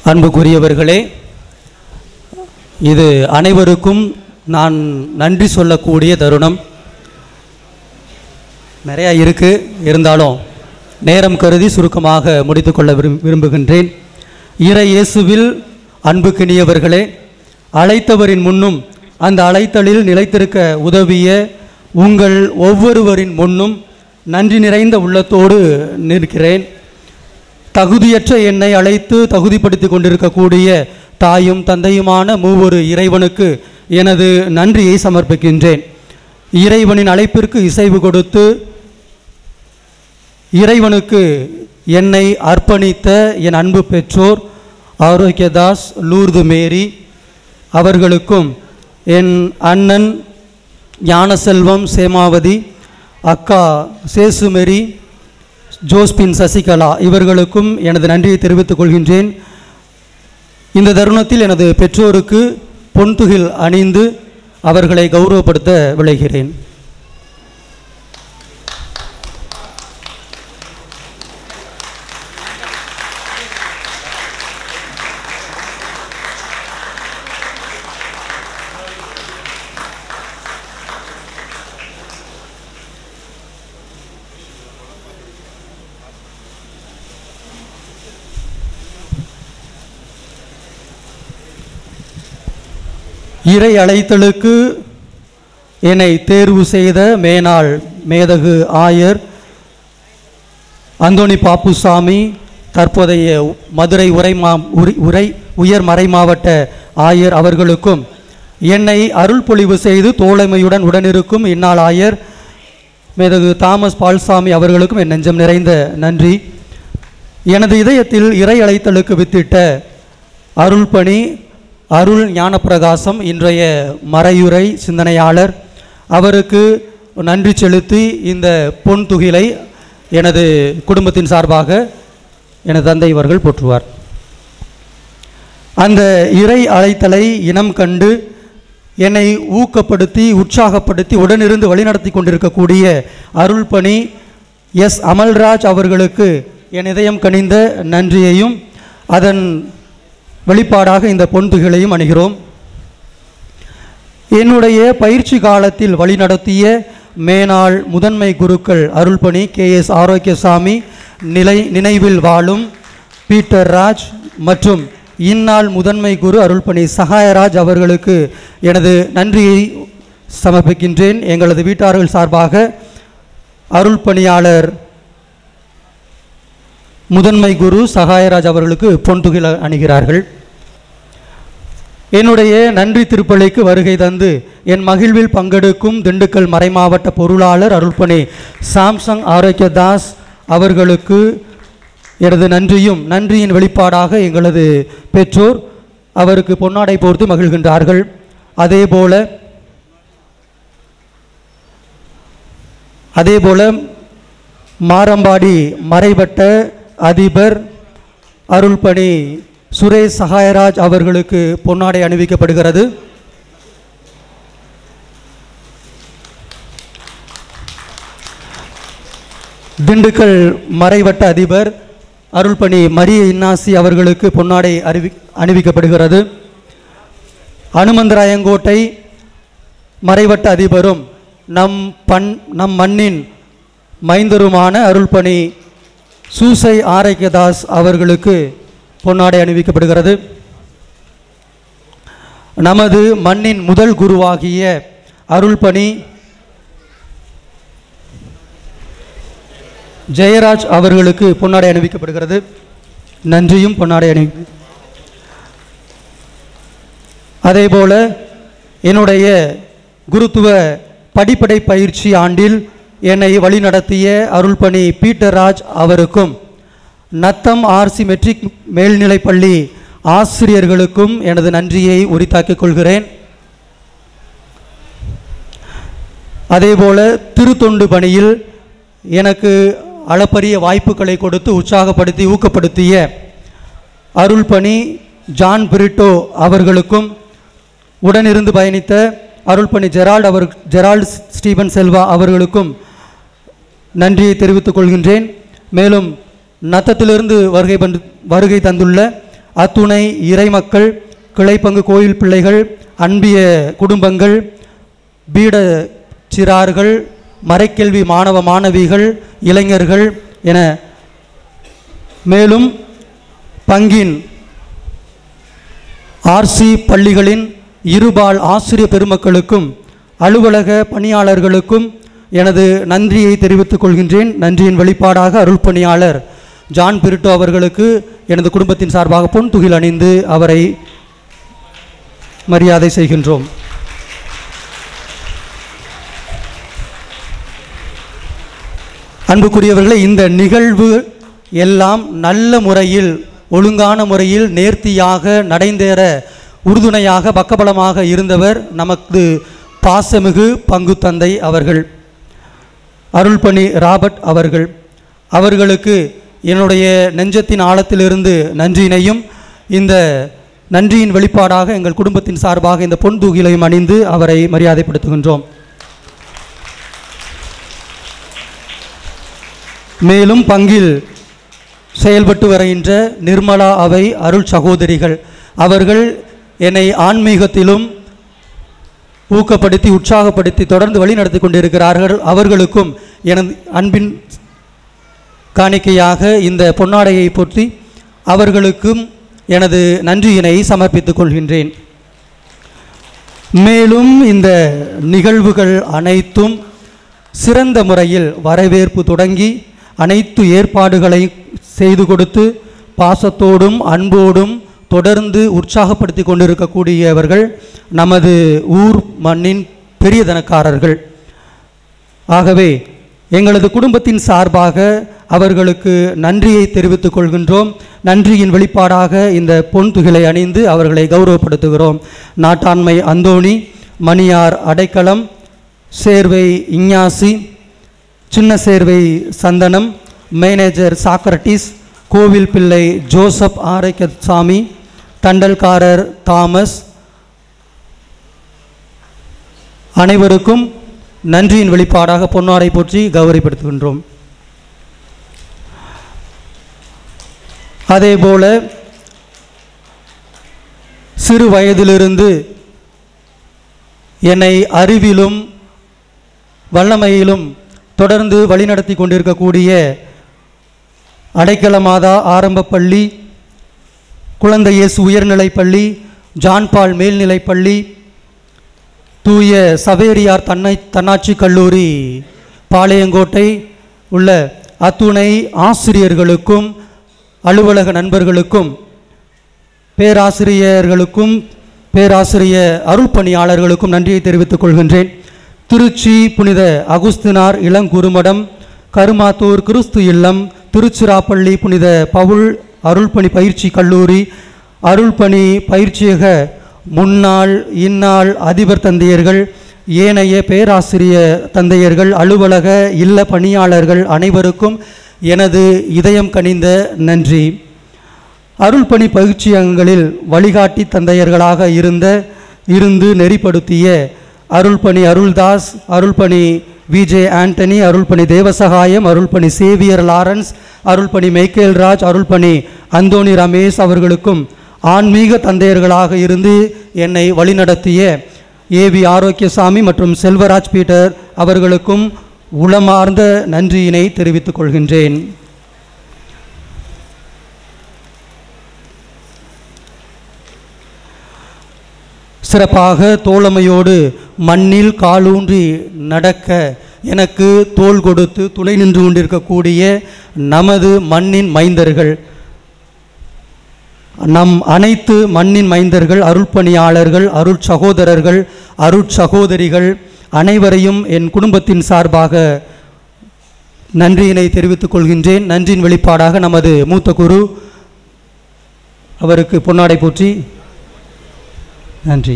அன்புக்குரியவர்களே இது அனைவருக்கும் நான் நன்றி சொல்லக்கூடிய தருணம் நிறையா இருக்கு இருந்தாலும் நேரம் கருதி சுருக்கமாக முடித்துக்கொள்ள விரும் விரும்புகின்றேன் இறை இயேசுவில் அன்புக்கினியவர்களே அழைத்தவரின் முன்னும் அந்த அழைத்தலில் நிலைத்திருக்க உதவிய உங்கள் ஒவ்வொருவரின் முன்னும் நன்றி நிறைந்த உள்ளத்தோடு நிற்கிறேன் தகுதியற்ற என்னை அழைத்து தகுதிப்படுத்தி கொண்டிருக்கக்கூடிய தாயும் தந்தையுமான மூவொரு இறைவனுக்கு எனது நன்றியை சமர்ப்பிக்கின்றேன் இறைவனின் அழைப்பிற்கு இசைவு கொடுத்து இறைவனுக்கு என்னை அர்ப்பணித்த என் அன்பு பெற்றோர் ஆரோக்கியதாஸ் லூர்து மேரி அவர்களுக்கும் என் அண்ணன் ஞானசெல்வம் சேமாவதி அக்கா சேசுமெரி ஜோஸ்பின் சசிகலா இவர்களுக்கும் எனது நன்றியை தெரிவித்துக் கொள்கின்றேன் இந்த தருணத்தில் எனது பெற்றோருக்கு பொன்துகில் அணிந்து அவர்களை கௌரவப்படுத்த விளைகிறேன் இறை அழைத்தலுக்கு என்னை தேர்வு செய்த மேனாள் மேதகு ஆயர் அந்தோணி பாப்புசாமி தற்போதைய மதுரை உரை மா உரி உரை உயர் மறை மாவட்ட ஆயர் அவர்களுக்கும் என்னை அருள் பொழிவு செய்து தோழமையுடன் உடனிருக்கும் இந்நாள் ஆயர் மேதகு தாமஸ் பால்சாமி அவர்களுக்கும் என் நெஞ்சம் நிறைந்த நன்றி எனது இதயத்தில் இறை அழைத்தலுக்கு வித்திட்ட அருள் பணி அருள் ஞானப்பிரகாசம் இன்றைய மறையுரை சிந்தனையாளர் அவருக்கு நன்றி செலுத்தி இந்த பொன் துகிலை எனது குடும்பத்தின் சார்பாக எனது தந்தை அவர்கள் போற்றுவார் அந்த இறை அழைத்தலை இனம் கண்டு என்னை ஊக்கப்படுத்தி உற்சாகப்படுத்தி உடனிருந்து வழிநடத்தி கொண்டிருக்கக்கூடிய அருள் பணி எஸ் அமல்ராஜ் அவர்களுக்கு என் இதயம் கனிந்த நன்றியையும் அதன் வெளிப்பாடாக இந்த பொன்துகளையும் அணுகிறோம் என்னுடைய பயிற்சி காலத்தில் வழிநடத்திய மேனாள் முதன்மை குருக்கள் அருள்பணி கே எஸ் ஆரோக்கியசாமி நிலை நினைவில் வாழும் பீட்டர் ராஜ் மற்றும் இந்நாள் முதன்மை குரு அருள்பணி சகாயராஜ் அவர்களுக்கு எனது நன்றியை சமர்ப்பிக்கின்றேன் எங்களது வீட்டார்கள் சார்பாக அருள் பணியாளர் முதன்மை குரு சகாயராஜ் அவர்களுக்கு பொன்துகில் அணுகிறார்கள் என்னுடைய நன்றி திருப்பலிக்கு வருகை தந்து என் மகிழ்வில் பங்கெடுக்கும் திண்டுக்கல் மறைமாவட்ட பொருளாளர் அருள்பணி சாம்சங் ஆரோக்கியதாஸ் அவர்களுக்கு எனது நன்றியும் நன்றியின் வெளிப்பாடாக எங்களது பெற்றோர் அவருக்கு பொன்னாடை போர்த்து மகிழ்கின்றார்கள் அதேபோல அதேபோல மாரம்பாடி மறைவட்ட அதிபர் அருள்பணி சுரேஷ் சகாயராஜ் அவர்களுக்கு பொன்னாடை அணிவிக்கப்படுகிறது திண்டுக்கல் மறைவட்ட அதிபர் அருள்பணி மரிய இன்னாசி அவர்களுக்கு பொன்னாடை அறிவி அணிவிக்கப்படுகிறது அனுமந்தராயங்கோட்டை மறைவட்ட அதிபரும் நம் பண் நம் மண்ணின் மைந்தருமான அருள்பணி சூசை ஆரோக்கியதாஸ் அவர்களுக்கு பொன்னாடை அணிவிக்கப்படுகிறது நமது மண்ணின் முதல் குருவாகிய அருள்பணி ஜெயராஜ் அவர்களுக்கு பொன்னாடை அணிவிக்கப்படுகிறது நன்றியும் பொன்னாடை அணி அதேபோல என்னுடைய குருத்துவ படிப்படை பயிற்சி ஆண்டில் என்னை வழிநடத்திய அருள்பணி பீட்டர் ராஜ் அவருக்கும் நத்தம் ஆர்சி மெட்ரிக் மேல்நிலைப்பள்ளி ஆசிரியர்களுக்கும் எனது நன்றியை உரித்தாக்கிக் கொள்கிறேன் அதேபோல திருத்தொண்டு பணியில் எனக்கு அளப்பரிய வாய்ப்புகளை கொடுத்து உற்சாகப்படுத்தி ஊக்கப்படுத்திய அருள்பணி ஜான் பிரிட்டோ அவர்களுக்கும் உடனிருந்து பயணித்த அருள்பணி ஜெரால்ட் அவர் ஜெரால்ட் ஸ்டீபன் செல்வா அவர்களுக்கும் நன்றியை தெரிவித்துக் கொள்கின்றேன் மேலும் நத்தத்திலிருந்து வருகை பந்து வருகை தந்துள்ள அத்துணை இறைமக்கள் கிளைப்பங்கு கோயில் பிள்ளைகள் அன்பிய குடும்பங்கள் பீட சிறார்கள் மறைக்கல்வி மாணவ மாணவிகள் இளைஞர்கள் என மேலும் பங்கின் ஆர்சி பள்ளிகளின் இருபால் ஆசிரிய பெருமக்களுக்கும் அலுவலக பணியாளர்களுக்கும் எனது நன்றியை தெரிவித்துக் கொள்கின்றேன் நன்றியின் வெளிப்பாடாக அருள் பணியாளர் ஜான் பிரிட்டோ அவர்களுக்கு எனது குடும்பத்தின் சார்பாக பொன் துகில் அணிந்து அவரை மரியாதை செய்கின்றோம் அன்புக்குரியவர்களே இந்த நிகழ்வு எல்லாம் நல்ல முறையில் ஒழுங்கான முறையில் நேர்த்தியாக நடைந்தேற உறுதுணையாக பக்கபலமாக இருந்தவர் நமக்கு பாசமிகு பங்கு தந்தை அவர்கள் அருள்பணி ராபர்ட் அவர்கள் அவர்களுக்கு என்னுடைய நெஞ்சத்தின் ஆழத்திலிருந்து நன்றியினையும் இந்த நன்றியின் வெளிப்பாடாக எங்கள் குடும்பத்தின் சார்பாக இந்த பொன் தூகிலையும் அணிந்து அவரை மரியாதைப்படுத்துகின்றோம் மேலும் பங்கில் செயல்பட்டு வருகின்ற நிர்மலா அவை அருள் சகோதரிகள் அவர்கள் என்னை ஆன்மீகத்திலும் ஊக்கப்படுத்தி உற்சாகப்படுத்தி தொடர்ந்து வழி நடத்தி கொண்டிருக்கிறார்கள் அவர்களுக்கும் எனது அன்பின் காணிக்கையாக இந்த பொன்னாடையை போற்றி அவர்களுக்கும் எனது நன்றியினை சமர்ப்பித்துக் கொள்கின்றேன் மேலும் இந்த நிகழ்வுகள் அனைத்தும் சிறந்த முறையில் வரவேற்பு தொடங்கி அனைத்து ஏற்பாடுகளை செய்து கொடுத்து பாசத்தோடும் அன்போடும் தொடர்ந்து உற்சாகப்படுத்தி கொண்டிருக்கக்கூடியவர்கள் நமது ஊர் மண்ணின் பெரியதனக்காரர்கள் ஆகவே எங்களது குடும்பத்தின் சார்பாக அவர்களுக்கு நன்றியை தெரிவித்துக் கொள்கின்றோம் நன்றியின் வெளிப்பாடாக இந்த பொன் துகிலை அணிந்து அவர்களை கௌரவப்படுத்துகிறோம் நாட்டாண்மை அந்தோணி மணியார் அடைக்கலம் சேர்வை இஞ்ஞாசி சின்ன சேர்வை சந்தனம் மேனேஜர் சாக்ரட்டிஸ் கோவில் பிள்ளை ஜோசப் ஆரைக்கசாமி தண்டல்காரர் தாமஸ் அனைவருக்கும் நன்றியின் வெளிப்பாடாக பொன்னாடை போற்றி கௌரவப்படுத்துகின்றோம் அதேபோல சிறு வயதிலிருந்து என்னை அறிவிலும் வல்லமையிலும் தொடர்ந்து வழிநடத்தி கொண்டிருக்கக்கூடிய அடைக்கல மாதா ஆரம்பப் பள்ளி குழந்தை இயேசு உயர்நிலைப் பள்ளி ஜான்பால் மேல்நிலைப் பள்ளி தூய சவேரியார் தன்னை தன்னாட்சி கல்லூரி பாளையங்கோட்டை உள்ள அத்துணை ஆசிரியர்களுக்கும் அலுவலக நண்பர்களுக்கும் பேராசிரியர்களுக்கும் பேராசிரிய அருள் பணியாளர்களுக்கும் நன்றியை தெரிவித்துக் கொள்கின்றேன் திருச்சி புனித அகுஸ்தினார் இளங்குருமடம் கருமாத்தூர் கிறிஸ்து இல்லம் திருச்சிராப்பள்ளி புனித பவுல் அருள்பணி பயிற்சி கல்லூரி அருள்பணி பயிற்சியக முன்னாள் இந்நாள் அதிபர் தந்தையர்கள் ஏனைய பேராசிரிய தந்தையர்கள் அலுவலக இல்ல பணியாளர்கள் அனைவருக்கும் எனது இதயம் கனிந்த நன்றி அருள்பணி பயிற்சியகங்களில் வழிகாட்டி தந்தையர்களாக இருந்த இருந்து நெறிப்படுத்திய அருள்பணி அருள்தாஸ் அருள்பணி விஜே ஆண்டனி அருள்பணி தேவசகாயம் அருள்பணி சேவியர் லாரன்ஸ் அருள்பணி மைக்கேல் ராஜ் அருள்பணி அந்தோணி ரமேஷ் அவர்களுக்கும் ஆன்மீக தந்தையர்களாக இருந்து என்னை வழிநடத்திய ஏவி ஆரோக்கியசாமி மற்றும் செல்வராஜ் பீட்டர் அவர்களுக்கும் உளமார்ந்த நன்றியினை தெரிவித்துக் கொள்கின்றேன் சிறப்பாக தோழமையோடு மண்ணில் காலூன்றி நடக்க எனக்கு தோள் கொடுத்து துணை நின்று கொண்டிருக்கக்கூடிய நமது மண்ணின் மைந்தர்கள் நம் அனைத்து மண்ணின் மைந்தர்கள் அருள்பணியாளர்கள் அருள் சகோதரர்கள் அருட் சகோதரிகள் அனைவரையும் என் குடும்பத்தின் சார்பாக நன்றியினை தெரிவித்துக் கொள்கின்றேன் நன்றியின் வெளிப்பாடாக நமது மூத்த குரு அவருக்கு பொன்னாடை போற்றி நன்றி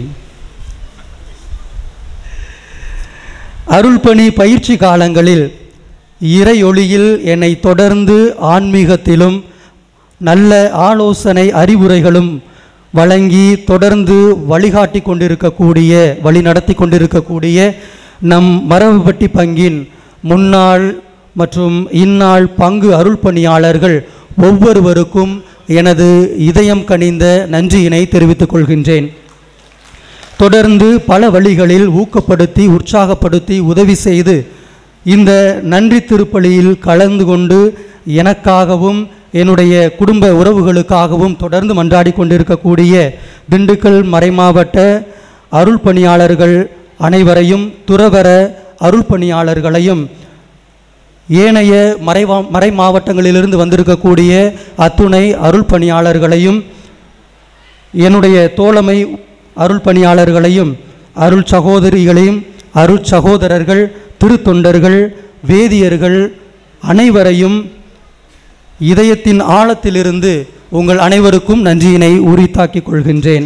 அருள்பணி பயிற்சி காலங்களில் இறையொளியில் என்னை தொடர்ந்து ஆன்மீகத்திலும் நல்ல ஆலோசனை அறிவுரைகளும் வழங்கி தொடர்ந்து வழிகாட்டி கொண்டிருக்கக்கூடிய வழி நடத்தி கொண்டிருக்கக்கூடிய நம் மரபுப்பட்டி பங்கின் முன்னாள் மற்றும் இந்நாள் பங்கு அருள் பணியாளர்கள் ஒவ்வொருவருக்கும் எனது இதயம் கனிந்த நன்றியினை தெரிவித்துக் கொள்கின்றேன் தொடர்ந்து பல வழிகளில் ஊக்கப்படுத்தி உற்சாகப்படுத்தி உதவி செய்து இந்த நன்றி திருப்பலியில் கலந்து கொண்டு எனக்காகவும் என்னுடைய குடும்ப உறவுகளுக்காகவும் தொடர்ந்து மன்றாடி கொண்டிருக்கக்கூடிய திண்டுக்கல் மறைமாவட்ட அருள் பணியாளர்கள் அனைவரையும் துறவர அருள் பணியாளர்களையும் ஏனைய மறைவா மறை மாவட்டங்களிலிருந்து வந்திருக்கக்கூடிய அத்துணை அருள் பணியாளர்களையும் என்னுடைய தோழமை அருள் பணியாளர்களையும் அருள் சகோதரிகளையும் அருள் சகோதரர்கள் திருத்தொண்டர்கள் வேதியர்கள் அனைவரையும் இதயத்தின் ஆழத்திலிருந்து உங்கள் அனைவருக்கும் நன்றியினை உரித்தாக்கிக் கொள்கின்றேன்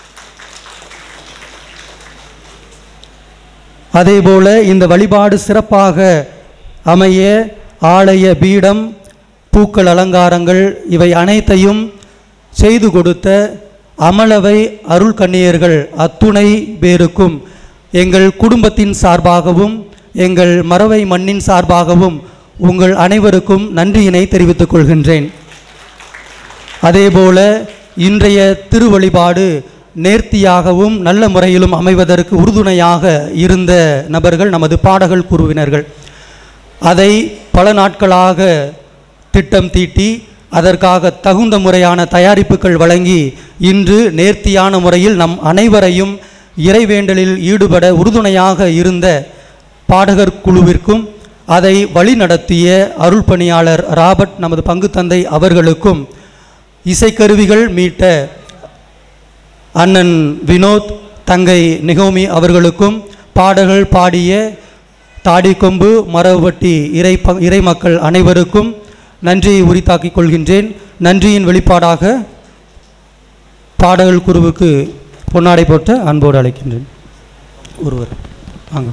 அதேபோல இந்த வழிபாடு சிறப்பாக அமைய ஆலய பீடம் பூக்கள் அலங்காரங்கள் இவை அனைத்தையும் செய்து கொடுத்த அமலவை அருள் கன்னியர்கள் அத்துணை பேருக்கும் எங்கள் குடும்பத்தின் சார்பாகவும் எங்கள் மறவை மண்ணின் சார்பாகவும் உங்கள் அனைவருக்கும் நன்றியினை தெரிவித்துக் கொள்கின்றேன் அதேபோல இன்றைய திருவழிபாடு நேர்த்தியாகவும் நல்ல முறையிலும் அமைவதற்கு உறுதுணையாக இருந்த நபர்கள் நமது பாடகர் குருவினர்கள் அதை பல நாட்களாக திட்டம் தீட்டி அதற்காக தகுந்த முறையான தயாரிப்புகள் வழங்கி இன்று நேர்த்தியான முறையில் நம் அனைவரையும் இறைவேண்டலில் ஈடுபட உறுதுணையாக இருந்த பாடகர் குழுவிற்கும் அதை வழிநடத்திய அருள் பணியாளர் ராபர்ட் நமது பங்கு தந்தை அவர்களுக்கும் இசைக்கருவிகள் மீட்ட அண்ணன் வினோத் தங்கை நிகோமி அவர்களுக்கும் பாடல்கள் பாடிய தாடிக்கொம்பு மரவட்டி இறை ப இறை மக்கள் அனைவருக்கும் நன்றியை உரித்தாக்கிக் கொள்கின்றேன் நன்றியின் வெளிப்பாடாக பாடல்கள் குருவுக்கு பொன்னாடை போட்டு அன்போடு அழைக்கின்றேன் ஒருவர் வாங்க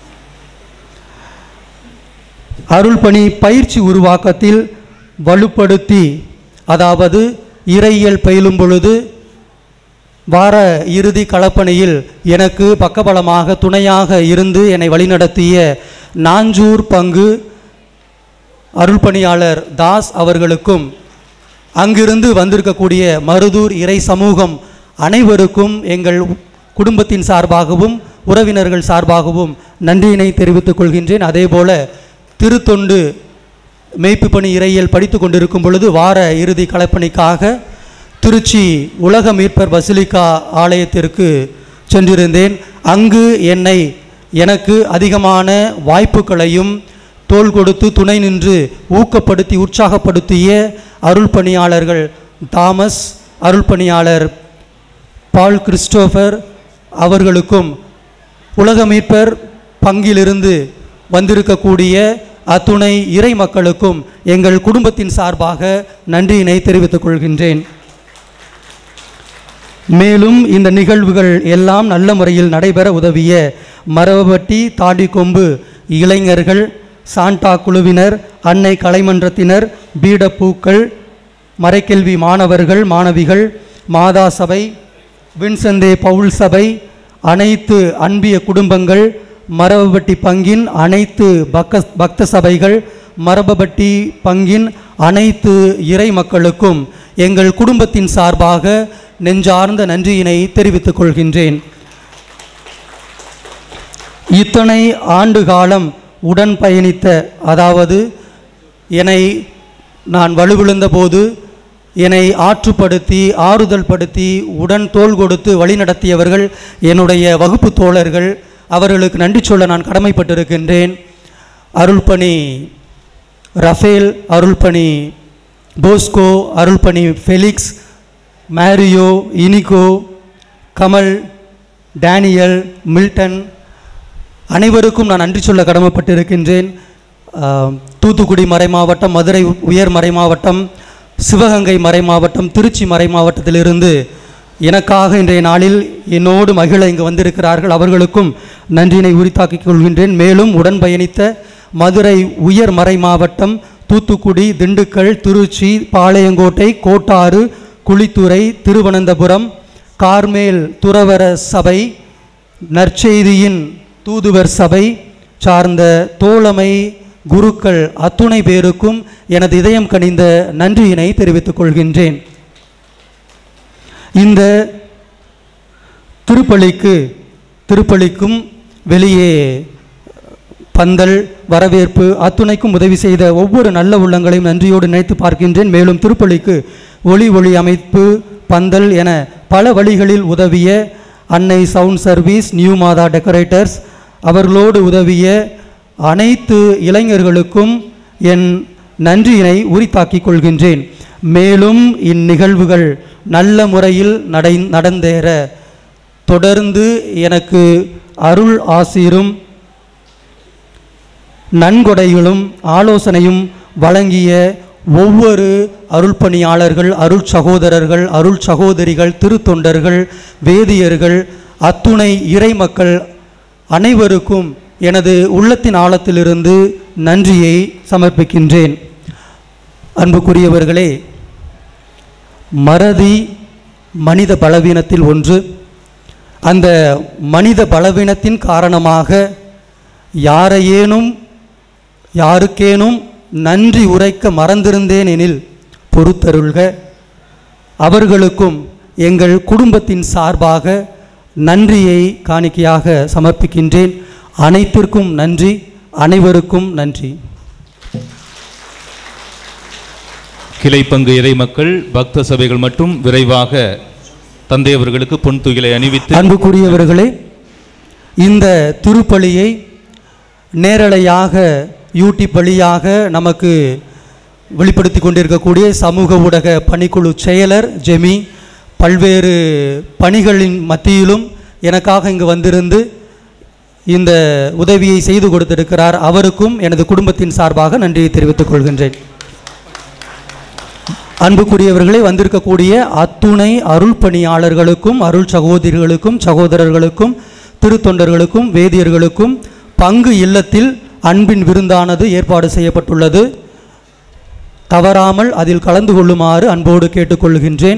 அருள் பணி பயிற்சி உருவாக்கத்தில் வலுப்படுத்தி அதாவது இறையியல் பயிலும் பொழுது வார இறுதி களப்பணியில் எனக்கு பக்கபலமாக துணையாக இருந்து என்னை வழிநடத்திய நாஞ்சூர் பங்கு அருள் பணியாளர் தாஸ் அவர்களுக்கும் அங்கிருந்து வந்திருக்கக்கூடிய மருதூர் இறை சமூகம் அனைவருக்கும் எங்கள் குடும்பத்தின் சார்பாகவும் உறவினர்கள் சார்பாகவும் நன்றியினை தெரிவித்துக் கொள்கின்றேன் அதேபோல திருத்தொண்டு மேய்ப்பு பணி இறையியல் படித்து கொண்டிருக்கும் பொழுது வார இறுதி களப்பணிக்காக திருச்சி உலக மீட்பர் பசிலிக்கா ஆலயத்திற்கு சென்றிருந்தேன் அங்கு என்னை எனக்கு அதிகமான வாய்ப்புகளையும் தோள் கொடுத்து துணை நின்று ஊக்கப்படுத்தி உற்சாகப்படுத்திய அருள் பணியாளர்கள் தாமஸ் அருள் பணியாளர் பால் கிறிஸ்டோபர் அவர்களுக்கும் உலக மீட்பர் பங்கிலிருந்து வந்திருக்கக்கூடிய அத்துணை இறை மக்களுக்கும் எங்கள் குடும்பத்தின் சார்பாக நன்றியினை தெரிவித்துக் கொள்கின்றேன் மேலும் இந்த நிகழ்வுகள் எல்லாம் நல்ல முறையில் நடைபெற உதவிய மரவட்டி தாடிக்கொம்பு இளைஞர்கள் சாண்டா குழுவினர் அன்னை கலைமன்றத்தினர் பீடப்பூக்கள் மறைக்கல்வி மாணவர்கள் மாணவிகள் மாதா சபை வின்சந்தே பவுல் சபை அனைத்து அன்பிய குடும்பங்கள் மரபப்பட்டி பங்கின் அனைத்து பக்க பக்த சபைகள் மரபப்பட்டி பங்கின் அனைத்து இறை மக்களுக்கும் எங்கள் குடும்பத்தின் சார்பாக நெஞ்சார்ந்த நன்றியினை தெரிவித்துக் கொள்கின்றேன் இத்தனை ஆண்டு காலம் உடன் பயணித்த அதாவது என்னை நான் வலுவிழுந்த போது என்னை ஆற்றுப்படுத்தி ஆறுதல் படுத்தி உடன் தோள் கொடுத்து வழிநடத்தியவர்கள் என்னுடைய வகுப்பு தோழர்கள் அவர்களுக்கு நன்றி சொல்ல நான் கடமைப்பட்டிருக்கின்றேன் அருள்பணி ரஃபேல் அருள்பணி போஸ்கோ அருள்பணி ஃபெலிக்ஸ் மேரியோ இனிகோ கமல் டேனியல் மில்டன் அனைவருக்கும் நான் நன்றி சொல்ல கடமைப்பட்டிருக்கின்றேன் ஆஹ், தூத்துக்குடி மறை மாவட்டம் மதுரை உயர் மறை மாவட்டம் சிவகங்கை மறை மாவட்டம் திருச்சி மறை மாவட்டத்திலிருந்து எனக்காக இன்றைய நாளில் என்னோடு மகிழ இங்கு வந்திருக்கிறார்கள் அவர்களுக்கும் நன்றியினை உரித்தாக்கிக் கொள்கின்றேன் மேலும் உடன் பயணித்த மதுரை உயர் மறை மாவட்டம் தூத்துக்குடி திண்டுக்கல் திருச்சி பாளையங்கோட்டை கோட்டாறு குளித்துறை திருவனந்தபுரம் கார்மேல் துறவர சபை நற்செய்தியின் தூதுவர் சபை சார்ந்த தோழமை குருக்கள் அத்துணை பேருக்கும் எனது இதயம் கனிந்த நன்றியினை தெரிவித்துக் கொள்கின்றேன் இந்த திருப்பலிக்கு திருப்பலிக்கும் வெளியே பந்தல் வரவேற்பு அத்துணைக்கும் உதவி செய்த ஒவ்வொரு நல்ல உள்ளங்களையும் நன்றியோடு நினைத்து பார்க்கின்றேன் மேலும் திருப்பலிக்கு ஒளி ஒளி அமைப்பு பந்தல் என பல வழிகளில் உதவிய Annai sound service new Matha decorators அவர்களோடு உதவிய அனைத்து இளைஞர்களுக்கும் என் நன்றியினை உரித்தாக்கிக் கொள்கின்றேன் மேலும் இந்நிகழ்வுகள் நல்ல முறையில் நடை நடந்தேற தொடர்ந்து எனக்கு அருள் ஆசீரும் நன்கொடைகளும் ஆலோசனையும் வழங்கிய ஒவ்வொரு அருள் பணியாளர்கள் அருள் சகோதரர்கள் அருள் சகோதரிகள் திருத்தொண்டர்கள் வேதியர்கள் அத்துணை இறைமக்கள் அனைவருக்கும் எனது உள்ளத்தின் ஆழத்திலிருந்து நன்றியை சமர்ப்பிக்கின்றேன் அன்புக்குரியவர்களே மறதி மனித பலவீனத்தில் ஒன்று அந்த மனித பலவீனத்தின் காரணமாக யாரையேனும் யாருக்கேனும் நன்றி உரைக்க மறந்திருந்தேன் எனில் பொறுத்தருள்க அவர்களுக்கும் எங்கள் குடும்பத்தின் சார்பாக நன்றியை காணிக்கையாக சமர்ப்பிக்கின்றேன் அனைத்திற்கும் நன்றி அனைவருக்கும் நன்றி கிளை பங்கு இறை மக்கள் பக்த சபைகள் மட்டும் விரைவாக தந்தை அவர்களுக்கு பொன் துகிலை அணிவித்து அன்புக்குரியவர்களே இந்த திருப்பலியை நேரலையாக யூடியூப் வழியாக நமக்கு வெளிப்படுத்தி கொண்டிருக்கக்கூடிய சமூக ஊடக பணிக்குழு செயலர் ஜெமி பல்வேறு பணிகளின் மத்தியிலும் எனக்காக இங்கு வந்திருந்து இந்த உதவியை செய்து கொடுத்திருக்கிறார் அவருக்கும் எனது குடும்பத்தின் சார்பாக நன்றியை தெரிவித்துக் கொள்கின்றேன் அன்புக்குரியவர்களே வந்திருக்கக்கூடிய அத்துணை அருள் பணியாளர்களுக்கும் அருள் சகோதரிகளுக்கும் சகோதரர்களுக்கும் திருத்தொண்டர்களுக்கும் வேதியர்களுக்கும் பங்கு இல்லத்தில் அன்பின் விருந்தானது ஏற்பாடு செய்யப்பட்டுள்ளது தவறாமல் அதில் கலந்து கொள்ளுமாறு அன்போடு கேட்டுக்கொள்கின்றேன்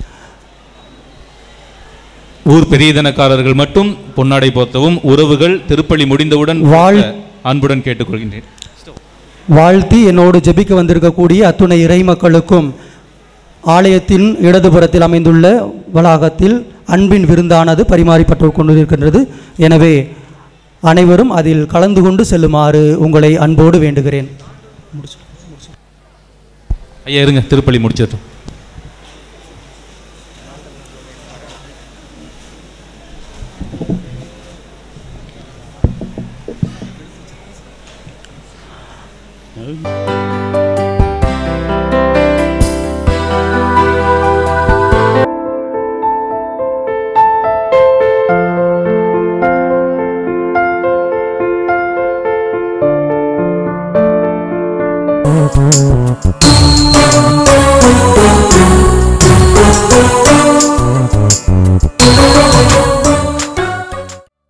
ஊர் பெரியதனக்காரர்கள் மட்டும் பொன்னாடை போர்த்தவும் உறவுகள் திருப்பலி முடிந்தவுடன் வாழ்- போர்த்த அன்புடன் கேட்டுக்கொள்கின்றேன் வாழ்த்தி என்னோடு ஜெபிக்க வந்திருக்கக்கூடிய அத்துணை இறை மக்களுக்கும் ஆலயத்தின் இடதுபுறத்தில் அமைந்துள்ள வளாகத்தில் அன்பின் விருந்தானது பரிமாறிப்பட்டு கொண்டிருக்கின்றது எனவே அனைவரும் அதில் கலந்து கொண்டு செல்லுமாறு உங்களை அன்போடு வேண்டுகிறேன் ஐயா இருங்க திருப்பலி முடிச்சிட்டோம் Thank